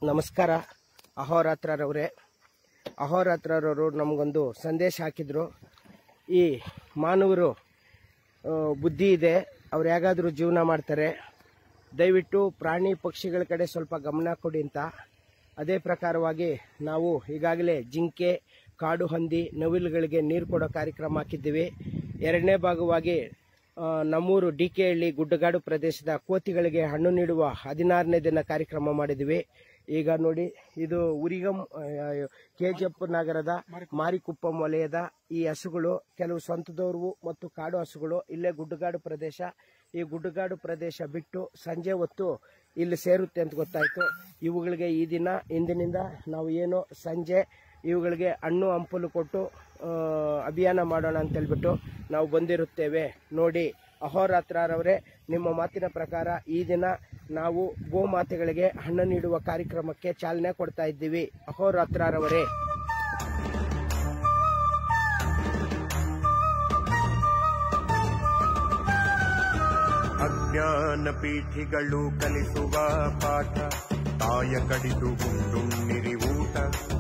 ನಮಸ್ಕಾರ ಅಹೋರಾತ್ರರವರೇ ಅಹೋರಾತ್ರರವರು ನಮಗೊಂದು ಸಂದೇಶ ಹಾಕಿದ್ರು ಈ ಮಾನವರು ಆ, ಬುದ್ಧಿ ಇದೆ ಅವ್ರು ಹೇಗಾದರೂ ಜೀವನ ಮಾಡ್ತಾರೆ ದಯವಿಟ್ಟು ಪ್ರಾಣಿ ಪಕ್ಷಿಗಳ ಕಡೆ ಸ್ವಲ್ಪ ಗಮನ ಕೊಡಿ ಅಂತ ಅದೇ ಪ್ರಕಾರವಾಗಿ ನಾವು ಈಗಾಗಲೇ ಜಿಂಕೆ ಕಾಡು ಹಂದಿ ನವಿಲುಗಳಿಗೆ ನೀರು ಕೊಡೋ ಕಾರ್ಯಕ್ರಮ ಹಾಕಿದ್ದೀವಿ ಎರಡನೇ ಭಾಗವಾಗಿ ಆ, ನಮ್ಮೂರು ಡಿ ಕೆ ಹಳ್ಳಿ ಗುಡ್ಡಗಾಡು ಪ್ರದೇಶದ ಕೋತಿಗಳಿಗೆ ಹಣ್ಣು ನೀಡುವ ಹದಿನಾರನೇ ದಿನ ಕಾರ್ಯಕ್ರಮ ಮಾಡಿದ್ವಿ ಈಗ ನೋಡಿ ಇದು ಉರಿಗಂ ಕೆ ಜಿ ಎಫ್ ನಗರದ ಮಾರಿಕುಪ್ಪಂ ವಲಯದ ಈ ಹಸುಗಳು ಕೆಲವು ಸ್ವಂತದವರು ಮತ್ತು ಕಾಡು ಹಸುಗಳು ಇಲ್ಲೇ ಗುಡ್ಡಗಾಡು ಪ್ರದೇಶ ಈ ಗುಡ್ಡಗಾಡು ಪ್ರದೇಶ ಬಿಟ್ಟು ಸಂಜೆ ಹೊತ್ತು ಇಲ್ಲಿ ಸೇರುತ್ತೆ ಅಂತ ಗೊತ್ತಾಯ್ತು ಇವುಗಳಿಗೆ ಈ ದಿನ ಇಂದಿನಿಂದ ನಾವು ಏನು ಸಂಜೆ ಇವುಗಳಿಗೆ ಹಣ್ಣು ಹಂಪಲು ಕೊಟ್ಟು ಆ, ಅಭಿಯಾನ ಮಾಡೋಣ ಅಂತ ಹೇಳ್ಬಿಟ್ಟು ನಾವು ಬಂದಿರುತ್ತೇವೆ ನೋಡಿ ಅಹೋರಾತ್ರರವರೇ ನಿಮ್ಮ ಮಾತಿನ ಪ್ರಕಾರ ಈ ದಿನ ನಾವು ಗೋಮಾತೆಗಳಿಗೆ ಹಣ್ಣು ನೀಡುವ ಕಾರ್ಯಕ್ರಮಕ್ಕೆ ಚಾಲನೆ ಕೊಡ್ತಾ ಇದ್ದೀವಿ ಅಹೋರಾತ್ರರವರೇ ಅಜ್ಞಾನ ಪೀಠಿಗಳು ಕಲಿಸುವ ಪಾಠ ತಾಯ ಕಡಿದು ಗುಂಡುಣ್ಣಿರಿ ಊಟ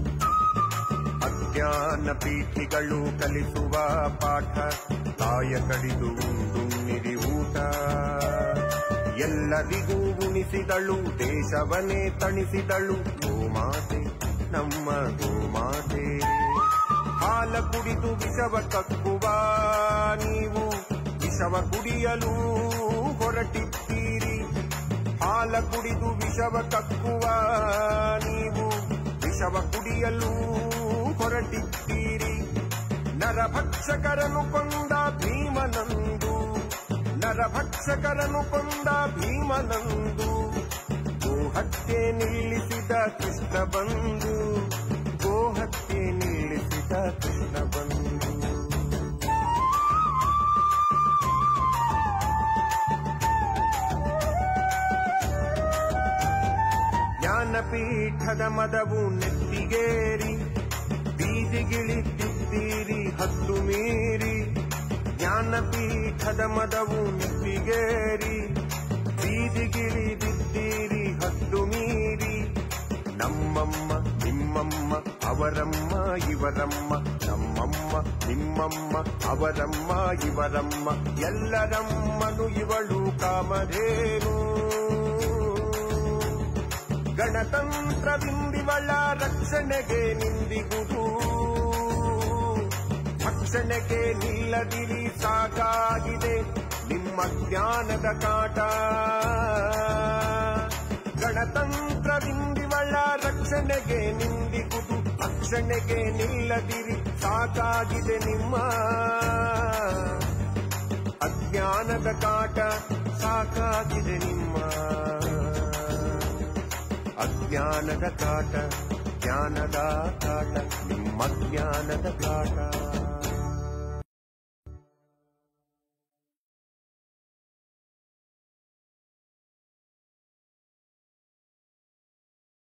ಅಜ್ಞಾನ ಪೀಠಿಗಳು ಕಲಿಸುವ ಪಾಠ ತಾಯ ಕಡಿದು ಗುಂಡುಣ್ಣಿರಿ ಊಟ ಎಲ್ಲರಿಗೂ ಉಣಿಸಿದಳು ದೇಶವನ್ನೇ ತಣಿಸಿದಳು ಗೋಮಾತೆ ನಮ್ಮ ಗೋಮಾತೆ ಹಾಲ ಕುಡಿದು ವಿಷವ ಕಕ್ಕುವ ನೀವು ವಿಷವ ಕುಡಿಯಲು ಹೊರಟಿದ್ದೀರಿ ಹಾಲ ಕುಡಿದು ವಿಷವ ಕಕ್ಕುವ ನೀವು ವಿಷವ ಕುಡಿಯಲು ಹೊರಟಿದ್ದೀರಿ ನರಭಕ್ಷಕರನು ಕೊಂದ ಭೀಮನಂದು ನರಭಕ್ಷಕರನು ಕೊಂದ ಭೀಮನಂದು ಗೋಹತ್ಯೆ ನಿಲ್ಲಿಸಿದ ಕೃಷ್ಣ ಬಂದು ಗೋಹತ್ಯೆ ನಿಲ್ಲಿಸಿದ ಕೃಷ್ಣ ಬಂದು ಜ್ಞಾನಪೀಠದ ಮದವು ನೆತ್ತಿಗೇರಿ ಬೀದಿಗಿಳಿದಿದ್ದೀರಿ ಹತ್ತು ಮೀರಿ ಜ್ಞಾನಪೀಠದ ಮದವು ನೆತ್ತಿಗೇರಿ ಬೀದಿಗಿಳಿದಿದ್ದೀರಿ ಹತ್ತು ಮೀರಿ ನಮ್ಮಮ್ಮ ನಿಮ್ಮಮ್ಮ ಅವರಮ್ಮ ಇವರಮ್ಮ ನಮ್ಮಮ್ಮ ನಿಮ್ಮಮ್ಮ ಅವರಮ್ಮ ಇವರಮ್ಮ ಎಲ್ಲರಮ್ಮನು ಇವಳು ಕಾಮಧೇನು ಗಣತಂತ್ರದಿಂದಿವಳ ರಕ್ಷಣೆಗೆ ನಿಂದಿಗುದು ಭಕ್ಷಣೆಗೆ ನಿಲ್ಲದಿರಿ ಸಾಕಾಗಿದೆ ನಿಮ್ಮ ಜ್ಞಾನದ ಕಾಟ ಗಣತಂತ್ರದಿಂದಿವಳ ರಕ್ಷಣೆಗೆ ನಿಂದಿಗುದು ಭಕ್ಷಣೆಗೆ ನಿಲ್ಲದಿರಿ ಸಾಕಾಗಿದೆ ನಿಮ್ಮ ಅಜ್ಞಾನದ ಕಾಟ ಸಾಕಾಗಿದೆ ನಿಮ್ಮ ಅಜ್ಞಾನದ ಕಾಟ ಜ್ಞಾನದ ಕಾಟ ನಿಮ್ಮ ಜ್ಞಾನದ ಕಾಟ